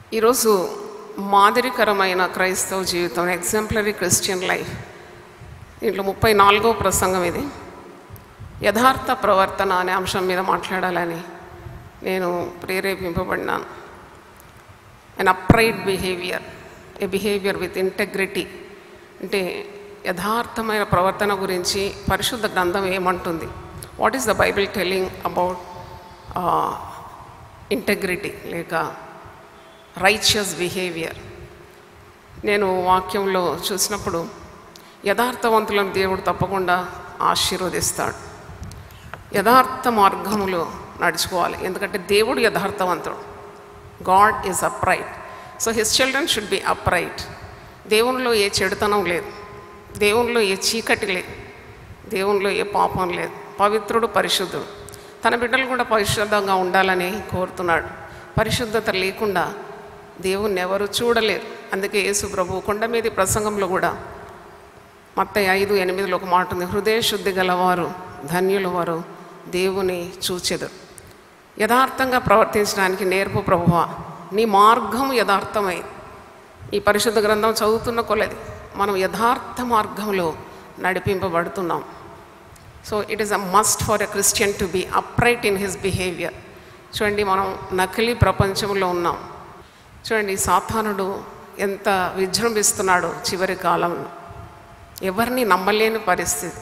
ఈరోజు మాదిరికరమైన క్రైస్తవ జీవితం ఎగ్జాంపులరీ క్రిస్టియన్ లైఫ్ దీంట్లో ముప్పై నాలుగో ప్రసంగం ఇది యథార్థ ప్రవర్తన అనే అంశం మీద మాట్లాడాలని నేను ప్రేరేపింపబడినాను and upright behaviour a behaviour with integrity అంటే యథార్థమైన ప్రవర్తన గురించి పరిశుద్ధ గ్రంథం ఏమంటుంది what is the Bible telling about integrity లేక రైచియస్ బిహేవియర్ నేను వాక్యంలో చూసినప్పుడు యథార్థవంతులను దేవుడు తప్పకుండా ఆశీర్వదిస్తాడు యథార్థ మార్గములో నడుచుకోవాలి ఎందుకంటే దేవుడు యథార్థవంతుడు God is upright so his children should be upright దేవునిలో ఏ చెడుతనం లేదు దేవునిలో ఏ చీకటి లేదు దేవునిలో ఏ పాపం లేదు పవిత్రుడు పరిశుద్ధుడు తన బిడ్డలు కూడా పరిశుద్ధంగా ఉండాలని కోరుతున్నాడు పరిశుద్ధత లేకుండా దేవుణ్ణి ఎవరు చూడలేరు అందుకే యేసు ప్రభు కొండ మీది ప్రసంగంలో కూడా మత్తయి ఐదు ఎనిమిదిలో ఒక మాట ఉంది హృదయ శుద్ధి గలవారు ధన్యులు వారు దేవుని చూచెదరు యథార్థంగా ప్రవర్తించడానికి నేర్పు ప్రభువ నీ మార్గం యథార్థమై ఈ పరిశుద్ధ గ్రంథం చదువుతున్న కొలది మనం యథార్థ మార్గంలో నడిపింపబడుతున్నాం so it is a must for a Christian to be upright in his behaviour చూడండి మనం నకిలీ ప్రపంచంలో ఉన్నాం చూడండి సాతానుడు ఎంత విజృంభిస్తున్నాడో చివరి కాలంలో ఎవరిని నమ్మలేని పరిస్థితి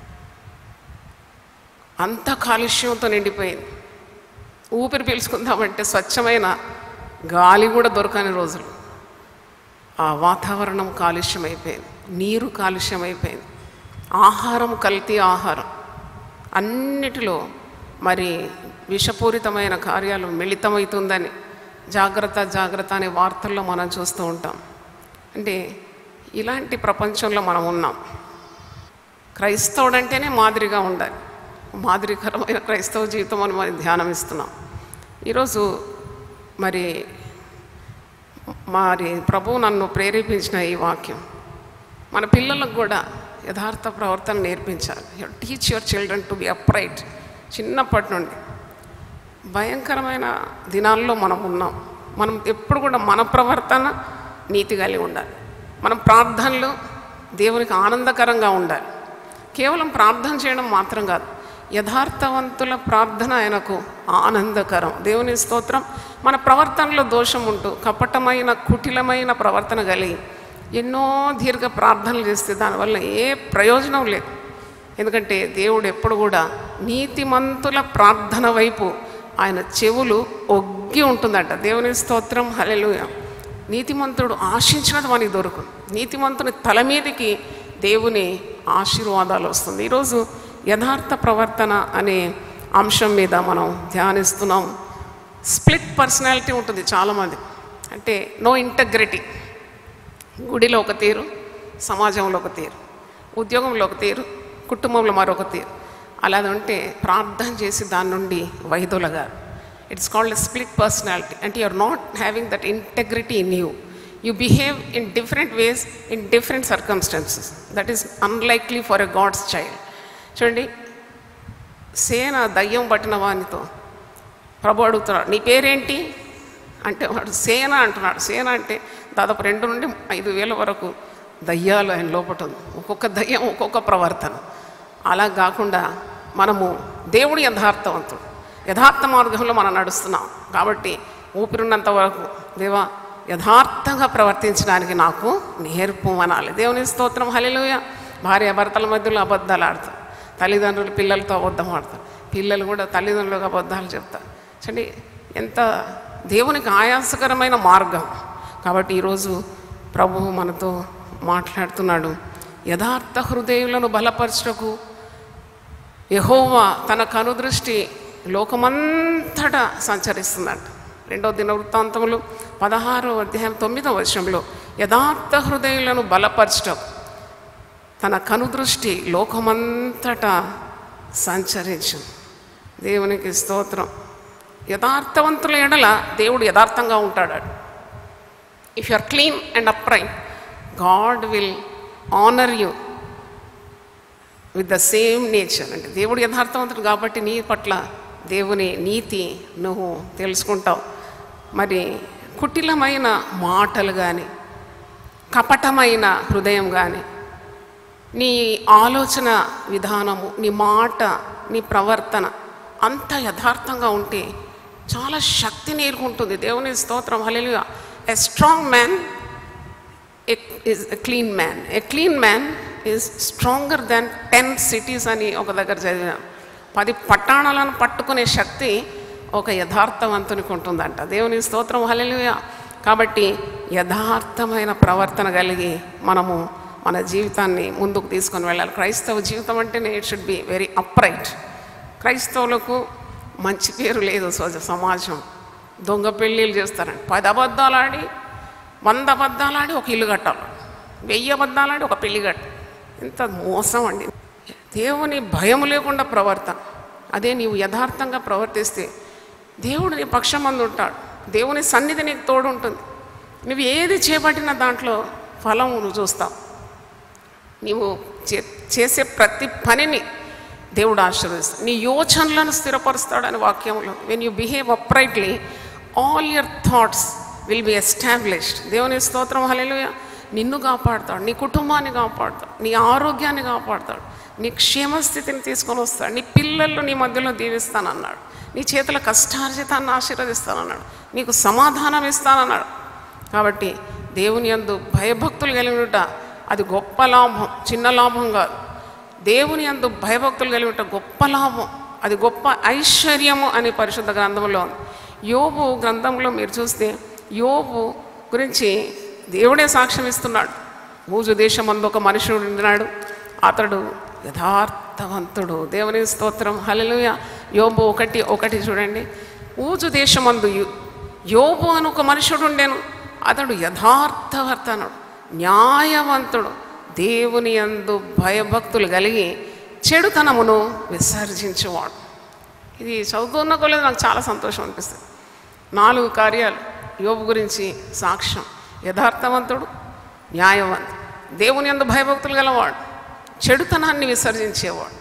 అంత కాలుష్యంతో నిండిపోయింది ఊపిరి పీల్చుకుందామంటే స్వచ్ఛమైన గాలి కూడా దొరకని రోజులు ఆ వాతావరణం కాలుష్యం అయిపోయింది నీరు కాలుష్యం అయిపోయింది ఆహారం కల్తీ ఆహారం అన్నిటిలో మరి విషపూరితమైన కార్యాలు మిళితమవుతుందని జాగ్రత్త జాగ్రత్త అనే వార్తల్లో మనం చూస్తూ ఉంటాం అంటే ఇలాంటి ప్రపంచంలో మనం ఉన్నాం క్రైస్తవుడు అంటేనే మాదిరిగా ఉండాలి మాదిరికరమైన క్రైస్తవ జీవితం అని మనం ధ్యానం ఇస్తున్నాం ఈరోజు మరి మరి ప్రభు నన్ను ప్రేరేపించిన ఈ వాక్యం మన పిల్లలకు కూడా యథార్థ ప్రవర్తన నేర్పించాలి teach your children to be upright చిన్నప్పటి నుండి భయంకరమైన దినాల్లో మనం ఉన్నాం మనం ఎప్పుడు కూడా మన ప్రవర్తన నీతి కలిగి ఉండాలి మనం ప్రార్థనలు దేవునికి ఆనందకరంగా ఉండాలి కేవలం ప్రార్థన చేయడం మాత్రం కాదు యథార్థవంతుల ప్రార్థన ఆయనకు ఆనందకరం దేవుని స్తోత్రం మన ప్రవర్తనలో దోషం ఉంటూ కపటమైన కుటిలమైన ప్రవర్తన కలిగి ఎన్నో దీర్ఘ ప్రార్థనలు చేస్తే దానివల్ల ఏ ప్రయోజనం లేదు ఎందుకంటే దేవుడు ఎప్పుడు కూడా నీతిమంతుల ప్రార్థన వైపు ఆయన చెవులు ఒగ్గి ఉంటుందంట దేవుని స్తోత్రం హలెలుయ నీతిమంతుడు ఆశించినది మనకి దొరుకును నీతిమంతుని తల మీదకి దేవుని ఆశీర్వాదాలు వస్తుంది ఈరోజు యథార్థ ప్రవర్తన అనే అంశం మీద మనం ధ్యానిస్తున్నాం స్ప్లిట్ పర్సనాలిటీ ఉంటుంది చాలామంది అంటే నో ఇంటగ్రిటీ గుడిలో ఒక తీరు సమాజంలో ఒక తీరు ఉద్యోగంలో ఒక తీరు కుటుంబంలో మరొక తీరు అలా ఉంటే ప్రార్థన చేసి దాని నుండి వైదొలగారు it's called a split personality అంటే you are not having that integrity in you you behave in different ways in different circumstances that is unlikely for a God's child చూడండి సేన దయ్యం పట్టిన వానితో ప్రభు అడుగుతున్నాడు నీ పేరేంటి అంటే వాడు సేన అంటున్నాడు సేన అంటే దాదాపు రెండు నుండి ఐదు వేల వరకు దయ్యాలు ఆయన లోపట ఉంది ఒక్కొక్క దయ్యం ఒక్కొక్క ప్రవర్తన అలా కాకుండా మనము దేవుడు యథార్థవంతుడు యథార్థ మార్గంలో మనం నడుస్తున్నాం కాబట్టి ఊపిరిన్నంత వరకు దేవా యథార్థంగా ప్రవర్తించడానికి నాకు నేర్పు అనాలి దేవుని స్తోత్రం హలిలోయ భార్య భర్తల మధ్యలో అబద్ధాలు ఆడతారు తల్లిదండ్రులు పిల్లలతో అబద్ధం ఆడతారు పిల్లలు కూడా తల్లిదండ్రులకు అబద్ధాలు చెప్తారు చూడండి ఎంత దేవునికి ఆయాసకరమైన మార్గం కాబట్టి ఈరోజు ప్రభువు మనతో మాట్లాడుతున్నాడు యథార్థ హృదయులను బలపరచుటకు యహోవా తన కనుదృష్టి లోకమంతటా సంచరిస్తుందంట రెండో దిన వృత్తాంతములు పదహారో అధ్యాయం తొమ్మిదో వర్షంలో యథార్థ హృదయులను బలపరచటం తన కనుదృష్టి లోకమంతటా సంచరించు దేవునికి స్తోత్రం యథార్థవంతుల ఎడల దేవుడు యథార్థంగా ఉంటాడు if you are clean and upright God will honour you with the same nature అంటే దేవుడు యథార్థవంతుడు కాబట్టి నీ పట్ల దేవుని నీతి నువ్వు తెలుసుకుంటావు మరి కుటిలమైన మాటలు కానీ కపటమైన హృదయం కానీ నీ ఆలోచన విధానము నీ మాట నీ ప్రవర్తన అంత యథార్థంగా ఉంటే చాలా శక్తి నేర్చుకుంటుంది దేవుని స్తోత్రం hallelujah a strong man is a clean man a clean man is stronger than ten cities అని ఒక దగ్గర చదివాను పది పట్టణాలను పట్టుకునే శక్తి ఒక యథార్థవంతునికి ఉంటుందంట దేవుని స్తోత్రం హల్లెలూయా కాబట్టి యథార్థమైన ప్రవర్తన కలిగి మనము మన జీవితాన్ని ముందుకు తీసుకొని వెళ్ళాలి క్రైస్తవ జీవితం అంటేనే it should be very upright క్రైస్తవులకు మంచి పేరు లేదు సోజ సమాజం దొంగ పెళ్ళిళ్ళు చేస్తారండి పది అబద్ధాలు ఆడి వంద అబద్ధాలు ఆడి ఒక ఇల్లు కట్టాలి వెయ్యి అబద్ధాలు ఆడి ఒక పెళ్లి కట్ట ఇంత మోసం అండి దేవుని భయం లేకుండా ప్రవర్తన అదే నీవు యథార్థంగా ప్రవర్తిస్తే దేవుడు నీ పక్షమందు ఉంటాడు దేవుని సన్నిధి నీకు తోడు ఉంటుంది నువ్వు ఏది చేపట్టిన దాంట్లో ఫలం నువ్వు చూస్తావు నీవు చే- చేసే ప్రతి పనిని దేవుడు ఆశీర్వదిస్తాడు నీ యోచనలను స్థిరపరుస్తాడని వాక్యంలో when you behave uprightly all your thoughts will be established దేవుని స్తోత్రం హల్లెలూయా నిన్ను కాపాడుతాడు నీ కుటుంబాన్ని కాపాడుతాడు నీ ఆరోగ్యాన్ని కాపాడుతాడు నీ క్షేమస్థితిని తీసుకొని వస్తాడు నీ పిల్లలు నీ మధ్యలో దీవిస్తానన్నాడు నీ చేతుల కష్టార్జితాన్ని ఆశీర్వదిస్తానన్నాడు నీకు సమాధానం ఇస్తానన్నాడు కాబట్టి దేవుని యందు భయభక్తులు కలిగినట అది గొప్ప లాభం చిన్న లాభం కాదు దేవుని యందు భయభక్తులు కలిగినట గొప్ప లాభం అది గొప్ప ఐశ్వర్యము అని పరిశుద్ధ గ్రంథంలో ఉంది యోబు గ్రంథంలో మీరు చూస్తే యోబు గురించి దేవుడే సాక్ష్యం ఇస్తున్నాడు ఊజు దేశమందు ఒక మనుషుడు ఉన్నాడు అతడు యథార్థవంతుడు దేవుని స్తోత్రం హల్లెలూయ యోబు ఒకటి ఒకటి చూడండి ఊజు దేశమందు యు- యోబు అని ఒక మనుషుడు ఉండెను అతడు యథార్థవర్తనుడు న్యాయవంతుడు దేవుని యందు భయభక్తులు కలిగి చెడుతనమును విసర్జించేవాడు ఇది చదువుతున్న కొలేదు నాకు చాలా సంతోషం అనిపిస్తుంది నాలుగు కార్యాలు యోబు గురించి సాక్ష్యం యథార్థవంతుడు న్యాయవంతుడు దేవుని యందు భయభక్తులు గలవాడు చెడుతనాన్ని విసర్జించేవాడు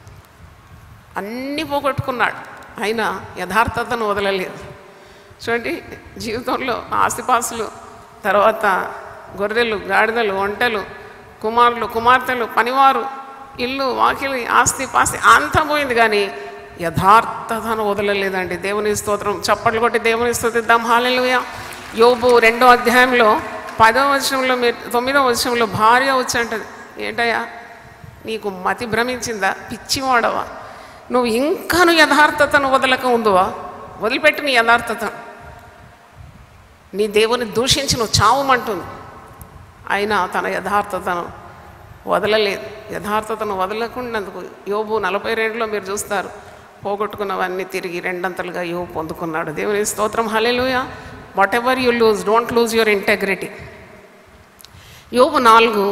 అన్నీ పోగొట్టుకున్నాడు అయినా యథార్థతను వదలలేదు చూడండి జీవితంలో ఆస్తిపాస్తులు తర్వాత గొర్రెలు గాడిదలు ఒంటెలు కుమారులు కుమార్తెలు పనివారు ఇల్లు వాకిలి ఆస్తి పాస్తి అంతా పోయింది కానీ యథార్థతను వదలలేదండి దేవుని స్తోత్రం చప్పట్లు కొట్టి దేవుని స్తోతిద్దాం హాలెలుయ యోబు రెండో అధ్యాయంలో పదో వచనంలో మీరు తొమ్మిదో వచనంలో భార్య వచ్చి అంటది ఏంటయ్యా నీకు మతి భ్రమించిందా పిచ్చివాడవా నువ్వు ఇంకాను యథార్థతను వదలక ఉందువా వదిలిపెట్టి నీ యథార్థతను నీ దేవుని దూషించి నువ్వు చావమంటుంది అయినా తన యథార్థతను వదలలేదు యథార్థతను వదలకుండాందుకు యోబు నలభై రెండులో మీరు చూస్తారు పోగొట్టుకున్నవన్నీ తిరిగి రెండంతలుగా యోబు పొందుకున్నాడు దేవుని స్తోత్రం hallelujah whatever you lose don't lose your integrity Yobu నాలుగు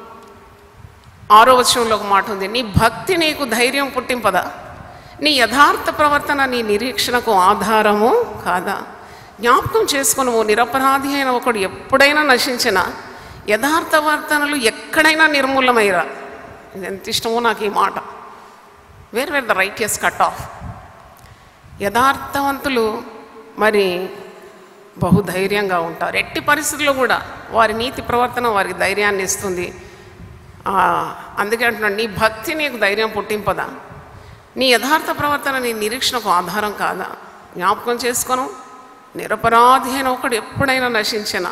ఆరో వచనంలో ఒక మాట ఉంది నీ భక్తి నీకు ధైర్యం పుట్టింపదా నీ యథార్థ ప్రవర్తన నీ నిరీక్షణకు ఆధారము కాదా జ్ఞాపకం చేసుకుని ఓ నిరపరాధి అయిన ఒకడు ఎప్పుడైనా నశించిన యథార్థ వర్తనలు ఎక్కడైనా నిర్మూలమైరా ఇది ఎంత ఇష్టమో నాకు ఈ మాట where where the righteous cut off యథార్థవంతులు మరి బహుధైర్యంగా ఉంటారు ఎట్టి పరిస్థితుల్లో కూడా వారి నీతి ప్రవర్తన వారికి ధైర్యాన్ని ఇస్తుంది ఆ, అందుకే అంటున్నాడు నీ భక్తి నీకు ధైర్యం పుట్టింపదా నీ యథార్థ ప్రవర్తన నీ నిరీక్షణకు ఆధారం కాదా జ్ఞాపకం చేసుకోను నిరపరాధి అయిన ఒకడు ఎప్పుడైనా నశించిన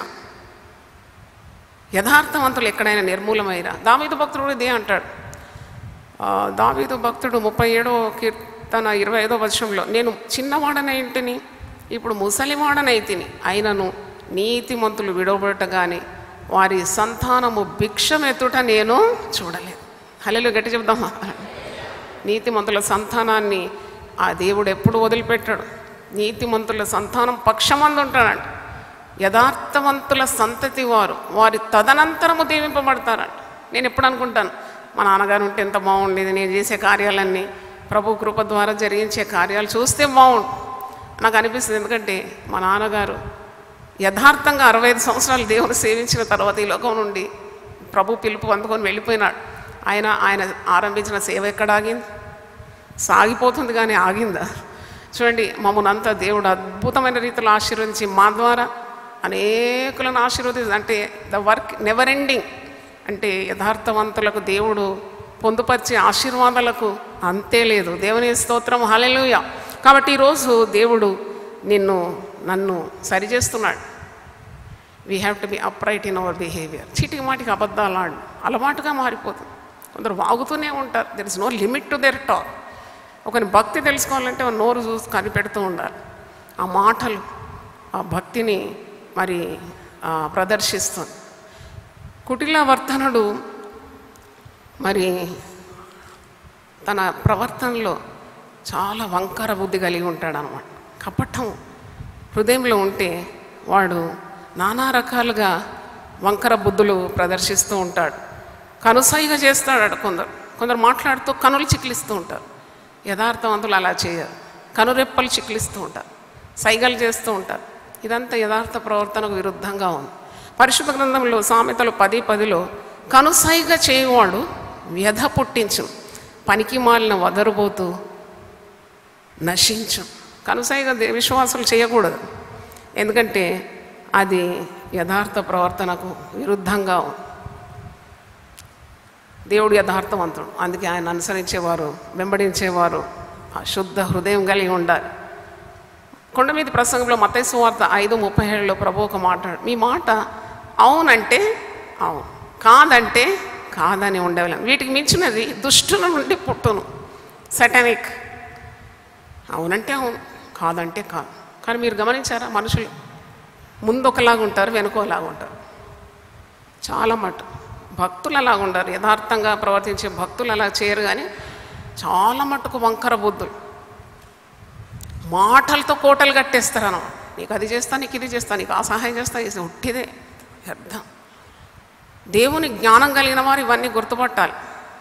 యథార్థవంతులు ఎక్కడైనా నిర్మూలమైరా దావీదు భక్తుడు కూడా ఇదే అంటాడు ఆ, దావీదు భక్తుడు ముప్పై ఏడో కీర్తన ఇరవై ఐదో వర్షంలో నేను చిన్నవాడనైంటిని ఇప్పుడు ముసలివాడనైతిని అయినను నీతిమంతులు విడవబడట కానీ వారి సంతానము భిక్షమెత్తుట నేను చూడలేదు హల్లెలు గట్టి చెప్దామా నీతిమంతుల సంతానాన్ని ఆ దేవుడు ఎప్పుడు వదిలిపెట్టాడు నీతిమంతుల సంతానం పక్షమందు ఉంటాడంట యథార్థవంతుల సంతతి వారు వారి తదనంతరము దీవింపబడతారంట నేను ఎప్పుడు అనుకుంటాను మా నాన్నగారు ఉంటే ఎంత బాగుండేది నేను చేసే కార్యాలన్నీ ప్రభు కృప ద్వారా జరిగించే కార్యాలు చూస్తే బాగుండు నాకు అనిపిస్తుంది ఎందుకంటే మా నాన్నగారు యథార్థంగా అరవై ఐదు సంవత్సరాలు దేవుని సేవించిన తర్వాత ఈ లోకం నుండి ప్రభు పిలుపు అందుకొని వెళ్ళిపోయినాడు ఆయన ఆయన ఆరంభించిన సేవ ఎక్కడ ఆగింది సాగిపోతుంది కానీ ఆగిందా చూడండి మమ్మల్ని అంతా దేవుడు అద్భుతమైన రీతిలో ఆశీర్వదించి మా ద్వారా అనేకులను ఆశీర్వదిస్తుంది అంటే ద వర్క్ నెవర్ ఎండింగ్ అంటే యథార్థవంతులకు దేవుడు పొందుపరిచే ఆశీర్వాదాలకు అంతే లేదు దేవుని స్తోత్రం హల్లెలూయా కాబట్టి ఈరోజు దేవుడు నిన్ను నన్ను సరిచేస్తున్నాడు we have to be upright in our behaviour చీటికి మాటికి అబద్ధాలు ఆడు అలవాటుగా మారిపోతుంది కొందరు వాగుతూనే ఉంటారు there is no limit to their talk ఒకని భక్తి తెలుసుకోవాలంటే ఒక నోరు చూసి కనిపెడుతూ ఉండాలి ఆ మాటలు ఆ భక్తిని మరి ఆ, ప్రదర్శిస్తుంది కుటిల వర్తనుడు మరి తన ప్రవర్తనలో చాలా వంకర బుద్ధి కలిగి ఉంటాడు అనమాట కపటం హృదయంలో ఉంటే వాడు నానా రకాలుగా వంకర బుద్ధులు ప్రదర్శిస్తూ ఉంటాడు కనుసైగా చేస్తాడు కొందరు కొందరు మాట్లాడుతూ కనులు చిక్లిస్తూ ఉంటారు యథార్థవంతులు అలా చేయరు కనురెప్పలు చిక్లిస్తూ ఉంటారు సైగలు చేస్తూ ఉంటారు ఇదంతా యథార్థ ప్రవర్తనకు విరుద్ధంగా ఉంది పరిశుభ గ్రంథంలో సామెతలు పది పదిలో కనుసైగ చేయవాడు వ్యధ పుట్టించు పనికి మాలిన వదరుబోతూ నశించు కనుసైగ దే- విశ్వాసులు చేయకూడదు ఎందుకంటే అది యథార్థ ప్రవర్తనకు విరుద్ధంగా ఉంది దేవుడు యథార్థవంతుడు అందుకే ఆయన అనుసరించేవారు వెంబడించేవారు ఆ శుద్ధ హృదయం కలిగి ఉండాలి కొండ మీద ప్రసంగంలో మతైసు వార్త ఐదు ముప్పై ఏడులో ప్రభు ఒక మాట్లాడు మీ మాట అవునంటే అవును కాదంటే కాదని ఉండేవాళ్ళం వీటికి మించినది దుష్టుల నుండి పుట్టును సెటనిక్ అవునంటే అవును కాదంటే కాదు కానీ మీరు గమనించారా మనుషులు ముందు ఒకలాగా ఉంటారు వెనుక ఒకలాగా ఉంటారు చాలా మటు భక్తులు అలాగ ఉండరు యథార్థంగా ప్రవర్తించే భక్తులు అలా చేయరు కానీ చాలా మట్టుకు వంకర బుద్ధులు మాటలతో కోటలు కట్టేస్తారు అన్నమాట నీకు అది చేస్తా నీకు ఇది చేస్తా నీకు ఆ సహాయం చేస్తా ఇది ఉట్టిదే వ్యర్థం దేవుని జ్ఞానం కలిగిన వారు ఇవన్నీ గుర్తుపట్టాలి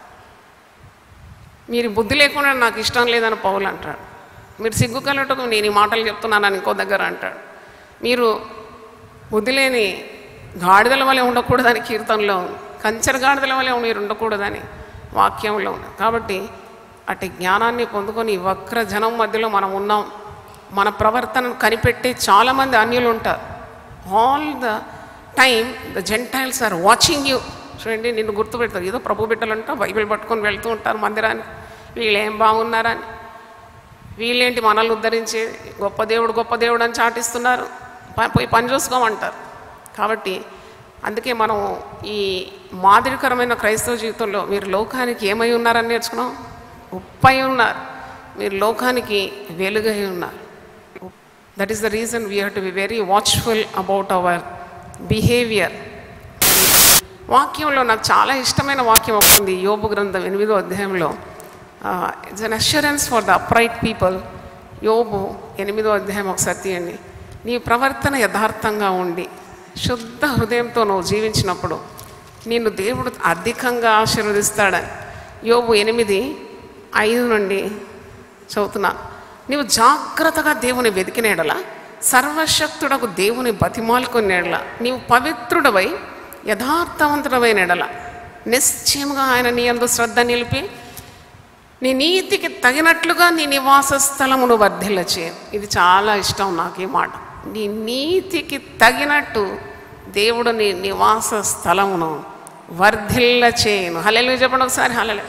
మీరు బుద్ధి లేకుండా నాకు ఇష్టం లేదని పౌలు అంటాడు మీరు సిగ్గు కలటకు నేను ఈ మాటలు చెప్తున్నానని ఇంకో దగ్గర అంటాడు మీరు బుద్ధి లేని గాడిదల వలె ఉండకూడదని కీర్తనలో ఉంది కంచెర గాడిదల వలె మీరు ఉండకూడదని వాక్యంలో ఉంది కాబట్టి అటు జ్ఞానాన్ని పొందుకొని ఈ వక్ర జనం మధ్యలో మనం ఉన్నాం మన ప్రవర్తనను కనిపెట్టి చాలామంది అన్యులు ఉంటారు all the time the gentiles are watching you చూడండి నిన్ను గుర్తుపెడతారు ఏదో ప్రభు బిడ్డలంట బైబిల్ పట్టుకొని వెళ్తూ ఉంటారు మందిరానికి వీళ్ళు ఏం బాగున్నారని వీళ్ళేంటి మనల్ని ఉద్ధరించే గొప్ప దేవుడు గొప్ప దేవుడు అని చాటిస్తున్నారు ప- పోయి పని చూసుకోమంటారు కాబట్టి అందుకే మనం ఈ మాదిరికరమైన క్రైస్తవ జీవితంలో మీరు లోకానికి ఏమై ఉన్నారని నేర్చుకున్నాం ఉప్పై ఉన్నారు మీరు లోకానికి వెలుగై ఉన్నారు that is the reason we have to be very watchful about our behaviour వాక్యంలో నాకు చాలా ఇష్టమైన వాక్యం ఒకటి ఉంది యోబు గ్రంథం ఎనిమిదో అధ్యాయంలో it's an assurance for the upright people Yobu ఎనిమిదో అధ్యాయం ఒకసారి తీయండి నీ ప్రవర్తన యథార్థంగా ఉండి శుద్ధ హృదయంతో నువ్వు జీవించినప్పుడు నిన్ను దేవుడు అధికంగా ఆశీర్వదిస్తాడని యోబు ఎనిమిది ఐదు నుండి చదువుతున్నా నీవు జాగ్రత్తగా దేవుని వెతికినేడల సర్వశక్తుడకు దేవుని బతిమాలుకునేడల నీవు పవిత్రుడవై యథార్థవంతుడమైన ఎడల నిశ్చయముగా ఆయన నీ అందు శ్రద్ధ నిలిపి నీ నీతికి తగినట్లుగా నీ నివాస స్థలమును వర్ధిల్ల చేయ ఇది చాలా ఇష్టం నాకు ఈ మాట నీ నీతికి తగినట్టు దేవుడు నీ నివాస స్థలమును వర్ధిల్ల చేయను హలెలు చెప్పండి ఒకసారి హలెలు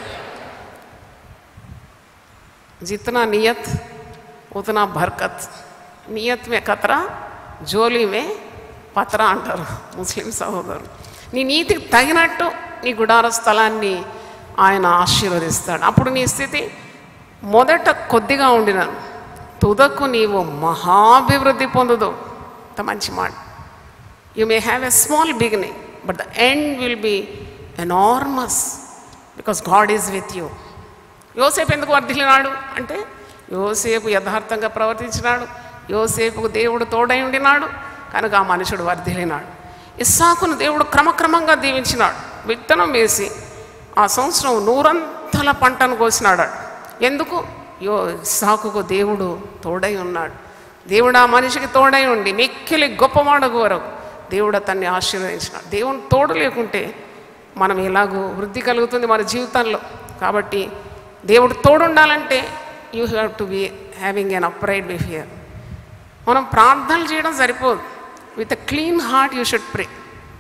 जितना नियत उतना बरकत నియత్ మే కతరా జోలి మే పత్రా అంటారు ముస్లిం సహోదరులు నీ నీతికి తగినట్టు నీ గుడార స్థలాన్ని ఆయన ఆశీర్వదిస్తాడు అప్పుడు నీ స్థితి మొదట కొద్దిగా ఉండినాను తుదకు నీవు మహాభివృద్ధి పొందుదు ఇంత మంచి మాట you may have a small beginning but the end will be enormous because God is with you Yosepu ఎందుకు వర్ధిల్లినాడు అంటే యోసేపు యథార్థంగా ప్రవర్తించినాడు యోసేపుకు దేవుడు తోడై ఉండినాడు కనుక ఆ మనుషుడు వర్ధిల్లినాడు ఇస్సాకును దేవుడు క్రమక్రమంగా దీవించినాడు విత్తనం వేసి ఆ సంవత్సరం నూరంతల పంటను కోసినాడు ఎందుకు యో ఇస్సాకుకు దేవుడు తోడై ఉన్నాడు దేవుడు ఆ మనిషికి తోడై ఉండి మిక్కిలి గొప్పవాడకు వరకు దేవుడు అతన్ని ఆశీర్వదించినాడు దేవుని తోడు లేకుంటే మనం ఎలాగో వృద్ధి కలుగుతుంది మన జీవితంలో కాబట్టి దేవుడు తోడుండాలంటే you have to be having an upright behaviour మనం ప్రార్థనలు చేయడం సరిపోదు with a clean heart you should pray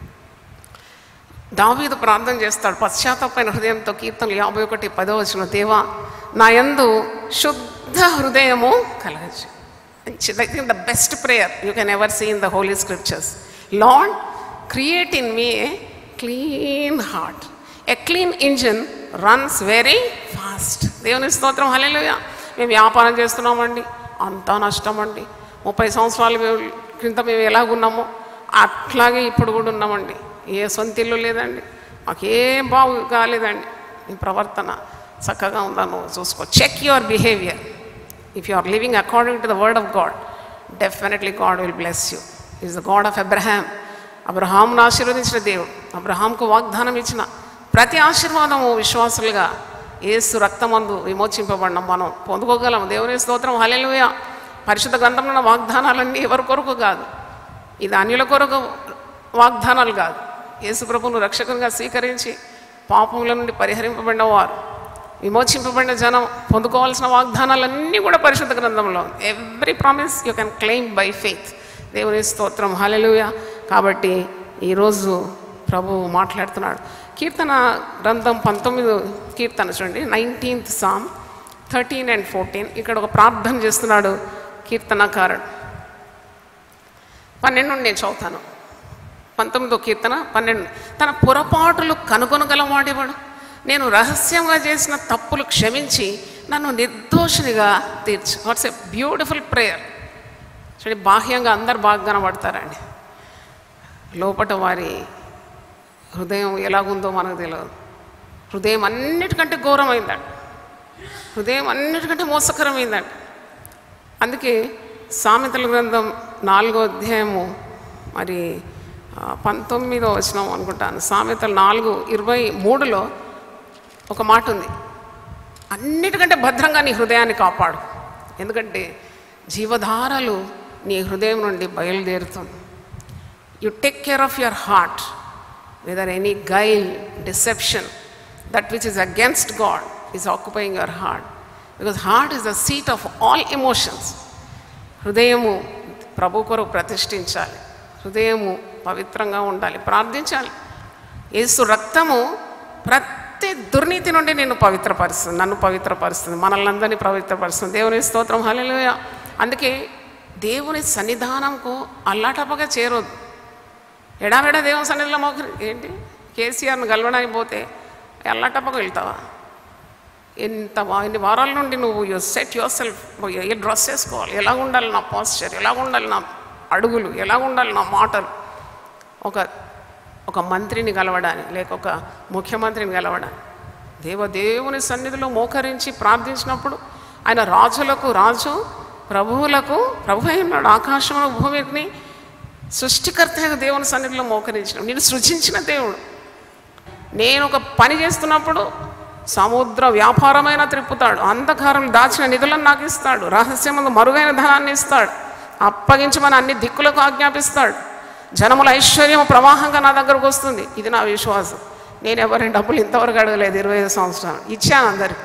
Daveedu ప్రార్థన చేస్తాడు పశ్చాత్తాపైన హృదయంతో కీర్తనలు యాభై ఒకటి పదో వచ్చిన దేవా నా యందు శుద్ధ హృదయము కలగచ్చు I think the best prayer you can ever see in the holy scriptures Lord create in me a clean heart a clean engine runs very fast దేవుని స్తోత్రం హలేలుగా మేము వ్యాపారం చేస్తున్నామండి అంతా నష్టం అండి ముప్పై సంవత్సరాల క్రింద మేము ఎలాగున్నామో అట్లాగే ఇప్పుడు కూడా ఉన్నామండి ఏ సొంత ఇల్లు లేదండి మాకేం బాగు కాలేదండి నీ ప్రవర్తన చక్కగా ఉందా నువ్వు చూసుకో check your behaviour if you are living according to the word of God definitely God will bless you is the God of Abraham అబ్రహాంను ఆశీర్వదించిన దేవుడు అబ్రహాంకు వాగ్దానం ఇచ్చిన ప్రతి ఆశీర్వాదము విశ్వాసులుగా ఏసు రక్తమందు విమోచింపబడినాం మనం పొందుకోగలం దేవుని స్తోత్రం హల్లెలూయా పరిశుద్ధ గ్రంథంలో ఉన్న వాగ్దానాలన్నీ ఎవరి కొరకు కాదు ఇది అన్యుల కొరకు వాగ్దానాలు కాదు యేసు ప్రభువును రక్షకునిగా స్వీకరించి పాపముల నుండి పరిహరింపబడిన వారు విమోచింపబడిన జనం పొందుకోవాల్సిన వాగ్దానాలన్నీ కూడా పరిశుద్ధ గ్రంథంలో every promise you can claim by faith దేవుని స్తోత్రం హల్లెలూయా కాబట్టి ఈరోజు ప్రభు మాట్లాడుతున్నాడు కీర్తన గ్రంథం పంతొమ్మిది కీర్తన చూడండి nineteenth psalm thirteen and fourteen ఇక్కడ ఒక ప్రార్థన చేస్తున్నాడు కీర్తనకారుడు పన్నెండు నేను చదువుతాను పంతొమ్మిదో కీర్తన పన్నెండు తన పొరపాటులు కనుగొనగలవాడేవాడు నేను రహస్యంగా చేసిన తప్పులు క్షమించి నన్ను నిర్దోషినిగా తీర్చు వాట్స్ ఎ బ్యూటిఫుల్ ప్రేయర్ చూడండి బాహ్యంగా అందరు బాగా కనబడతారండి లోపట వారి హృదయం ఎలాగుందో మనకు తెలియదు హృదయం అన్నిటికంటే ఘోరమైందండి హృదయం అన్నిటికంటే మోసకరమైందండి అందుకే సామెతల గ్రంథం నాలుగో అధ్యాయము మరి ఆ, పంతొమ్మిదో వచనం అనుకుంటాను సామెతలు నాలుగు ఇరవై మూడులో ఒక మాట ఉంది అన్నిటికంటే భద్రంగా నీ హృదయాన్ని కాపాడు ఎందుకంటే జీవధారలు నీ హృదయం నుండి బయలుదేరుతుంది you take care of your heart whether any guile deception that which is against God is occupying your heart because heart is the seat of all emotions హృదయము ప్రభు కొరకు ప్రతిష్ఠించాలి హృదయము పవిత్రంగా ఉండాలి ప్రార్థించాలి యేసు రక్తము ప్రతి దుర్నీతి నుండి నేను పవిత్రపరుస్తుంది నన్ను పవిత్రపరుస్తుంది మనల్ని అందరినీ పవిత్రపరుస్తుంది దేవుని స్తోత్రం హల్లెలూయ అందుకే దేవుని సన్నిధానంకు అల్లాటపగా చేరొద్దు ఎడామెడా దేవుని సన్నిధిలో మోకరి ఏంటి కేసీఆర్ను గెలవడానికి పోతే ఎల్లాటప్పకు వెళ్తావా ఎంత వా- ఎన్ని వారాల నుండి నువ్వు యు సెట్ యువర్ సెల్ఫ్ ఏ డ్రెస్ వేసుకోవాలి ఎలా ఉండాలి నా పాస్చర్ ఎలా ఉండాలి నా అడుగులు ఎలా ఉండాలి నా మాటలు ఒక ఒక మంత్రిని కలవడానికి లేక ఒక ముఖ్యమంత్రిని కలవడానికి దేవదేవుని సన్నిధిలో మోకరించి ప్రార్థించినప్పుడు ఆయన రాజులకు రాజు ప్రభువులకు ప్రభు అయి ఉన్నాడు ఆకాశమును భూమిని సృష్టికర్త అయిన దేవుని సన్నిధిలో మోకరించిన నేను సృజించిన దేవుడు నేను ఒక పని చేస్తున్నప్పుడు సముద్ర వ్యాపారమైన త్రిప్పుతాడు అంధకారం దాచిన నిధులను నాకు ఇస్తాడు రహస్యమందు మరుగైన ధనాన్ని ఇస్తాడు అప్పగించమని అన్ని దిక్కులకు ఆజ్ఞాపిస్తాడు జనముల ఐశ్వర్యం ప్రవాహంగా నా దగ్గరకు వస్తుంది ఇది నా విశ్వాసం నేను ఎవరిని డబ్బులు ఇంతవరకు అడగలేదు ఇరవై ఐదు సంవత్సరాలు ఇచ్చాను అందరికి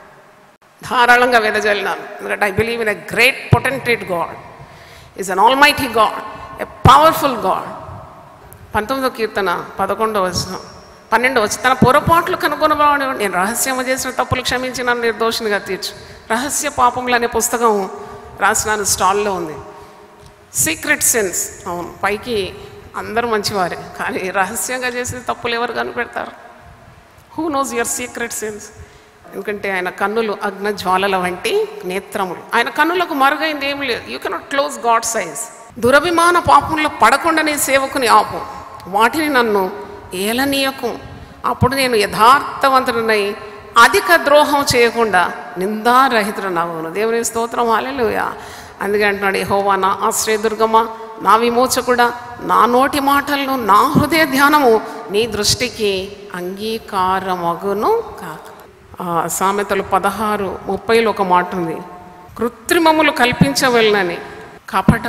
ధారాళంగా వెదజల్లినాను ఎందుకంటే I believe in a great potentate God is an almighty God a powerful God పంతొమ్మిదో కీర్తన పదకొండవ వచనం పన్నెండవ వచ్చి తన పొరపాట్లు కనుగొనబడి నేను రహస్యము చేసిన తప్పులు క్షమించి నన్ను నిర్దోషినిగా తీర్చు రహస్య పాపములు అనే పుస్తకం రాసినాను స్టాల్లో ఉంది సీక్రెట్ సెన్స్ అవును పైకి అందరూ మంచివారే కానీ రహస్యంగా చేసిన తప్పులు ఎవరు కనిపెడతారు who knows your secret sins ఎందుకంటే ఆయన కన్నులు అగ్న జ్వాలల వంటి నేత్రములు ఆయన కన్నులకు మరుగైంది ఏం లేదు you cannot close God's eyes దురభిమాన పాపంలో పడకుండా నీ సేవకుని ఆపు వాటిని నన్ను ఏలనీయకు అప్పుడు నేను యథార్థవంతుడినై అధిక ద్రోహం చేయకుండా నిందారహితుడు నవ్వును దేవుని స్తోత్రం హాలెలుయా అందుకే అంటున్నాడు యెహోవా నా ఆశ్రయదుర్గమా నా విమోచకుడా నా నోటి మాటలను నా హృదయ ధ్యానము నీ దృష్టికి అంగీకారమగును కాక ఆ, సామెతలు పదహారు ముప్పైలో ఒక మాట ఉంది కృత్రిమములు కల్పించవలనని కపట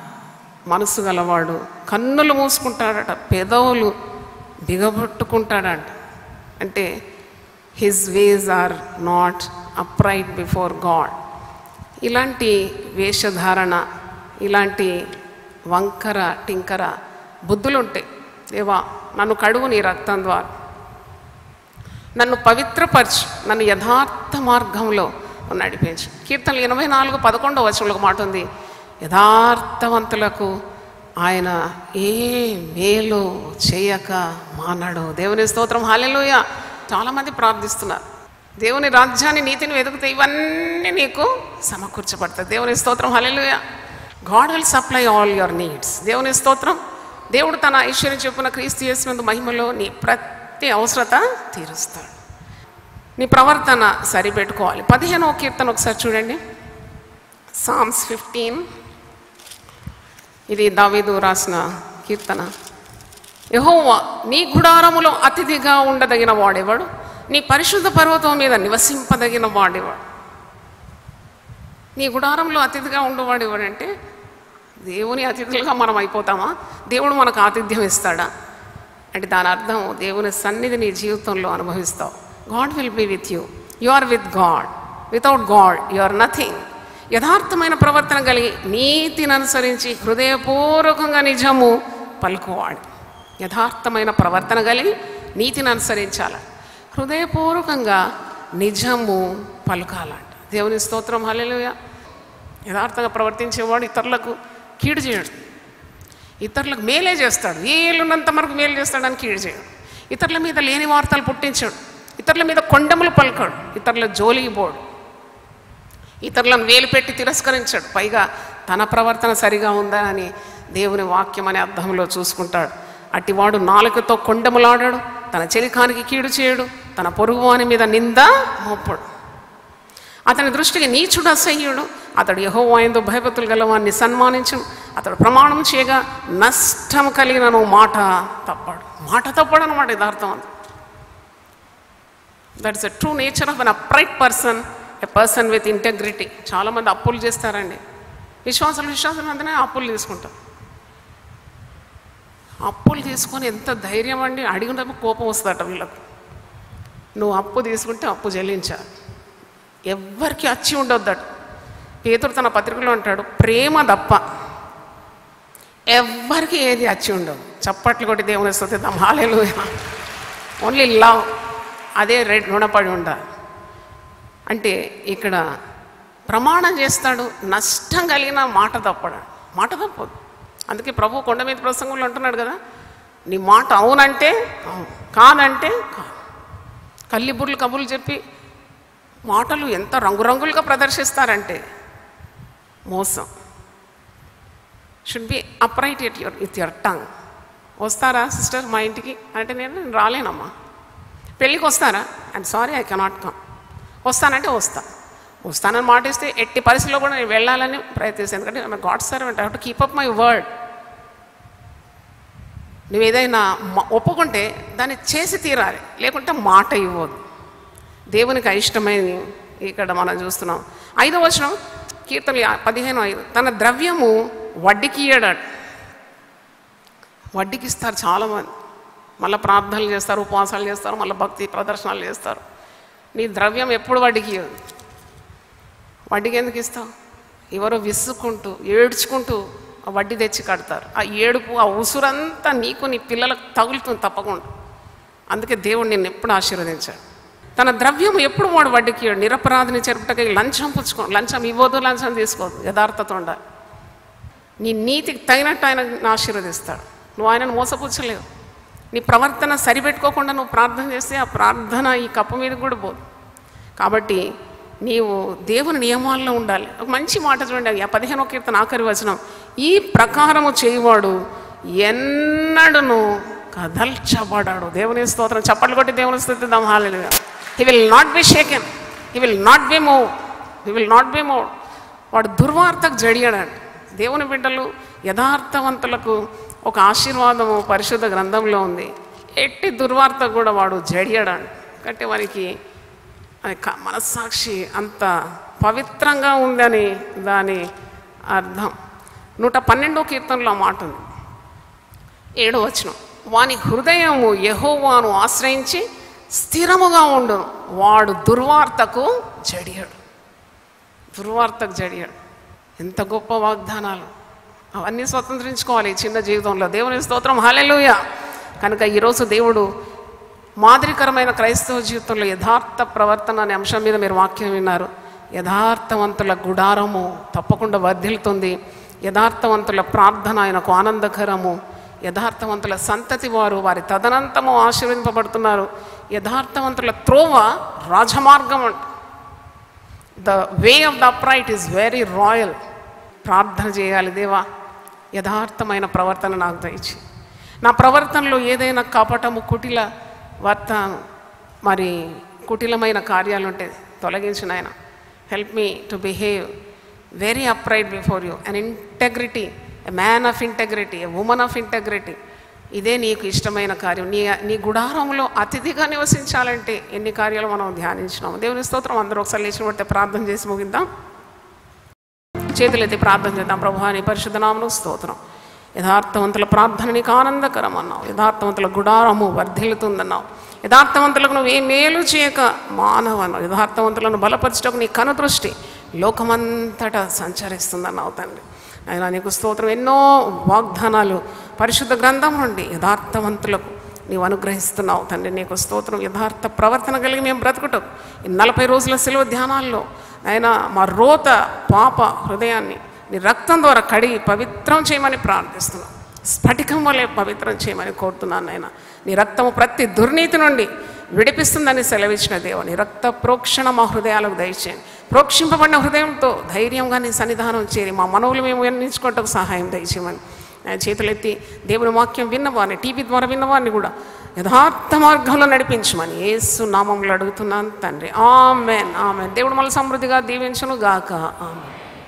మనసు గలవాడు కన్నులు మూసుకుంటాడట పెదవులు బిగబొట్టుకుంటాడట అంటే his ways are not upright before God ఇలాంటి వేషధారణ ఇలాంటి వంకర టింకర బుద్ధులుంటాయి దేవా నన్ను కడుగు నీ రక్తం ద్వారా నన్ను పవిత్రపరచు నన్ను యథార్థ మార్గంలో నడిపించు కీర్తనలు ఎనభై నాలుగు పదకొండవ వచనంలో ఒక మాట ఉంది యథార్థవంతులకు ఆయన ఏ మేలు చేయక మానడు దేవుని స్తోత్రం హాలెలుయ చాలామంది ప్రార్థిస్తున్నారు దేవుని రాజ్యాన్ని నీతిని వెతుకుతే ఇవన్నీ నీకు సమకూర్చబడతాయి దేవుని స్తోత్రం hallelujah God will supply all your needs దేవుని స్తోత్రం దేవుడు తన ఐశ్వర్యం చెప్పున క్రీస్తు చేసినందు మహిమలో నీ ప్రతి అవసరత తీరుస్తాడు నీ ప్రవర్తన సరిపెట్టుకోవాలి పదిహేనవ కీర్తన ఒకసారి చూడండి సామ్స్ ఫిఫ్టీన్ ఇది దావీదు రాసిన కీర్తన యెహోవా నీ గుడారములో అతిథిగా ఉండదగిన వాడేవాడు నీ పరిశుద్ధ పర్వతం మీద నివసింపదగిన వాడేవాడు నీ గుడారంలో అతిథిగా ఉండేవాడు ఎవడంటే దేవుని అతిథులుగా మనం అయిపోతామా దేవుడు మనకు ఆతిథ్యం ఇస్తాడా అంటే దాని అర్థం దేవుని సన్నిధి నీ జీవితంలో అనుభవిస్తావు God will be with you you are with God without God you are nothing యథార్థమైన ప్రవర్తన కలిగి నీతిని అనుసరించి హృదయపూర్వకంగా నిజము పలుకువాడు యథార్థమైన ప్రవర్తన కలిగి నీతిని అనుసరించాలి హృదయపూర్వకంగా నిజము పలుకాలంట దేవుని స్తోత్రం హల్లెలూయా యథార్థంగా ప్రవర్తించేవాడు ఇతరులకు కీడు చేయడు ఇతరులకు మేలే చేస్తాడు వీలున్నంత వరకు మేలు చేస్తాడని కీడు చేయడు ఇతరుల మీద లేని వార్తలు పుట్టించాడు ఇతరుల మీద కొండములు పలకాడు ఇతరుల జోలికి పోడు ఇతరులను వేలు పెట్టి తిరస్కరించాడు పైగా తన ప్రవర్తన సరిగా ఉందా అని దేవుని వాక్యం అనే అర్థంలో చూసుకుంటాడు అట్టివాడు నాలుకతో కొండములాడాడు తన చెలికానికి కీడు చేయడు తన పొరుగువాని మీద నింద మోపడు అతని దృష్టికి నీచుడు అసహ్యుడు అతడు యహోవాయందు భయభక్తులు గలవాన్ని సన్మానించు అతడు ప్రమాణం చేయగా నష్టం కలిగినను మాట తప్పాడు మాట తప్పడు అనమాట ఇది అర్థం అది that is a true nature of an upright person a person with integrity చాలామంది అప్పులు చేస్తారండి విశ్వాసాలు విశ్వాసాలు అంతనే అప్పులు తీసుకుంటారు అప్పులు తీసుకొని ఎంత ధైర్యం అండి అడిగినప్పుడు కోపం వస్తుందట వీళ్ళకు నువ్వు అప్పు తీసుకుంటే అప్పు చెల్లించాలి ఎవ్వరికి అచ్చి ఉండొద్దట పేతురు తన పత్రికలో అంటాడు ప్రేమ తప్ప ఎవ్వరికి ఏది అచ్చి ఉండదు చప్పట్లు కొట్టి దేవుని స్థుతిద్దాం హాలేలు ఓన్లీ లవ్ అదే రెడ్ రుణపడి ఉండాలి అంటే ఇక్కడ ప్రమాణం చేస్తాడు నష్టం కలిగిన మాట తప్పడు మాట తప్పదు అందుకే ప్రభు కొండ మీద ప్రసంగంలో అంటున్నాడు కదా నీ మాట అవునంటే అవును కాదంటే కాదు కల్లిబుర్లు కబుర్లు చెప్పి మాటలు ఎంత రంగురంగులుగా ప్రదర్శిస్తారంటే మోసం should be upright at your with your tongue వస్తారా సిస్టర్ మా ఇంటికి అంటే నేను నేను రాలేనమ్మా పెళ్ళికి వస్తారా and sorry I cannot come వస్తానంటే వస్తా వస్తానని మాట ఇస్తే ఎట్టి పరిస్థితిలో కూడా నేను వెళ్ళాలని ప్రయత్నిస్తాను ఎందుకంటే God servant I to keep up my word నువ్వు ఏదైనా మ- ఒప్పుకుంటే దాన్ని చేసి తీరాలి లేకుంటే మాట ఇవ్వదు దేవునికి అయిష్టమైనది ఇక్కడ మనం చూస్తున్నాం ఐదో వచనం కీర్తనలు యా- పదిహేను ఐదు తన ద్రవ్యము వడ్డీకి ఇయ్యడాడు వడ్డీకి ఇస్తారు చాలామంది మళ్ళీ ప్రార్థనలు చేస్తారు ఉపవాసాలు చేస్తారు మళ్ళీ భక్తి ప్రదర్శనలు చేస్తారు నీ ద్రవ్యం ఎప్పుడు వడ్డీకి ఇవ్వదు వడ్డీకి ఎందుకు ఇస్తావు ఎవరో విసుక్కుంటూ ఏడ్చుకుంటూ ఆ వడ్డీ తెచ్చి కడతారు ఆ ఏడుపు ఆ ఉసురంతా నీకు నీ పిల్లలకు తగులుతుంది తప్పకుండా అందుకే దేవుడు నిన్ను ఎప్పుడు ఆశీర్వదించాడు తన ద్రవ్యం ఎప్పుడు వాడు వడ్డీకి ఇవ్వడు. నిరపరాధిని చెరుపుటకి లంచం పుచ్చుకో లంచం ఇవ్వదు లంచం తీసుకోదు యథార్థత ఉండాలి నీ నీతికి తగినట్టు ఆయన నిన్ను ఆశీర్వదిస్తాడు నువ్వు ఆయనను మోసపుచ్చలేవు నీ ప్రవర్తన సరిపెట్టుకోకుండా నువ్వు ప్రార్థన చేస్తే ఆ ప్రార్థన ఈ కప్పు మీద కూడా పోదు కాబట్టి నీవు దేవుని నియమాల్లో ఉండాలి ఒక మంచి మాట చూడండి ఆ పదిహేనో కీర్తన ఆఖరి వచనం ఈ ప్రకారము చేయవాడు ఎన్నడను కదల్చబడాడు దేవుని స్తోత్రం చప్పట్లు కొట్టి దేవుని స్థుతిద్దాం hallelujah he will not be shaken he will not be move he will not be move వాడు దుర్వార్తకు జడియడాడు దేవుని బిడ్డలు యథార్థవంతులకు ఒక ఆశీర్వాదము పరిశుద్ధ గ్రంథంలో ఉంది ఎట్టి దుర్వార్త కూడా వాడు జడియడాడు కాబట్టి వారికి అది క- మనస్సాక్షి అంత పవిత్రంగా ఉందని దాని అర్థం నూట పన్నెండో కీర్తనలో ఆ మాట ఉంది ఏడో వచనం వాని హృదయము యెహోవాను ఆశ్రయించి స్థిరముగా ఉండు వాడు దుర్వార్తకు జడియాడు దుర్వార్తకు జడియాడు ఎంత గొప్ప వాగ్దానాలు అవన్నీ స్వతంత్రించుకోవాలి ఈ చిన్న జీవితంలో దేవుని స్తోత్రం హల్లెలూయా కనుక ఈరోజు దేవుడు మాదిరికరమైన క్రైస్తవ జీవితంలో యథార్థ ప్రవర్తన అనే అంశం మీద మీరు వాక్యం విన్నారు యథార్థవంతుల గుడారము తప్పకుండా వర్ధిల్లుతుంది యథార్థవంతుల ప్రార్థన ఆయనకు ఆనందకరము యథార్థవంతుల సంతతి వారు వారి తదనంతము ఆశీర్వదింపబడుతున్నారు యథార్థవంతుల త్రోవ రాజమార్గం అంట the way of the upright is very royal ప్రార్థన చేయాలి దేవా యథార్థమైన ప్రవర్తన నాకు దయచి నా ప్రవర్తనలో ఏదైనా కపటము కుటిల వర్త మరి కుటిలమైన కార్యాలు ఉంటే తొలగించిన ఆయన help me to behave very upright before you and integrity a man of integrity a woman of integrity ఇదే నీకు ఇష్టమైన కార్యం నీ నీ గుడారంలో అతిథిగా నివసించాలంటే ఎన్ని కార్యాలు మనం ధ్యానించినాము దేవుని స్తోత్రం అందరూ ఒకసారి లేచిన పడితే ప్రార్థన చేసి ముగిద్దాం చేతులెత్తి ప్రార్థన చేద్దాం ప్రభు నీ పరిశుద్ధ నామను స్తోత్రం యథార్థవంతుల ప్రార్థన నీకు ఆనందకరం అన్నావు యథార్థవంతుల గుడారము వర్ధిల్లుతుందన్నావు యథార్థవంతులకు నువ్వు ఏ మేలు చేయక మానవను యథార్థవంతులను బలపరచటకు నీ కనుదృష్టి లోకమంతటా సంచరిస్తుందన్నావు తండ్రి ఆయన నీకు స్తోత్రం ఎన్నో వాగ్దానాలు పరిశుద్ధ గ్రంథం నుండి యథార్థవంతులకు నీవు అనుగ్రహిస్తున్నావు తండ్రి నీకు స్తోత్రం యథార్థ ప్రవర్తన కలిగి మేము బ్రతుకుటం ఈ నలభై రోజుల సెలవు ధ్యానాల్లో ఆయన మా రోత పాప హృదయాన్ని నీ రక్తం ద్వారా కడిగి పవిత్రం చేయమని ప్రార్థిస్తున్నాం స్ఫటికం వలె పవిత్రం చేయమని కోరుతున్నాను నాయన నీ రక్తము ప్రతి దుర్నీతి నుండి విడిపిస్తుందని సెలవిచ్చిన దేవ నీ రక్త ప్రోక్షణ మా హృదయాలకు దయచేయండి ప్రోక్షింపబడిన హృదయంతో ధైర్యంగా నీ సన్నిధానం చేరి మా మనవులు మేము వర్ణించుకోవటకు సహాయం దయచేయమని ఆయన చేతులెత్తి దేవుని వాక్యం విన్నవారిని టీవీ ద్వారా విన్నవారిని కూడా యథార్థ మార్గంలో నడిపించమని యేసు నామంలో అడుగుతున్నాను తండ్రి ఆమెన్ ఆమెన్ దేవుడు మళ్ళీ సమృద్ధిగా దీవించును గాక ఆమెన్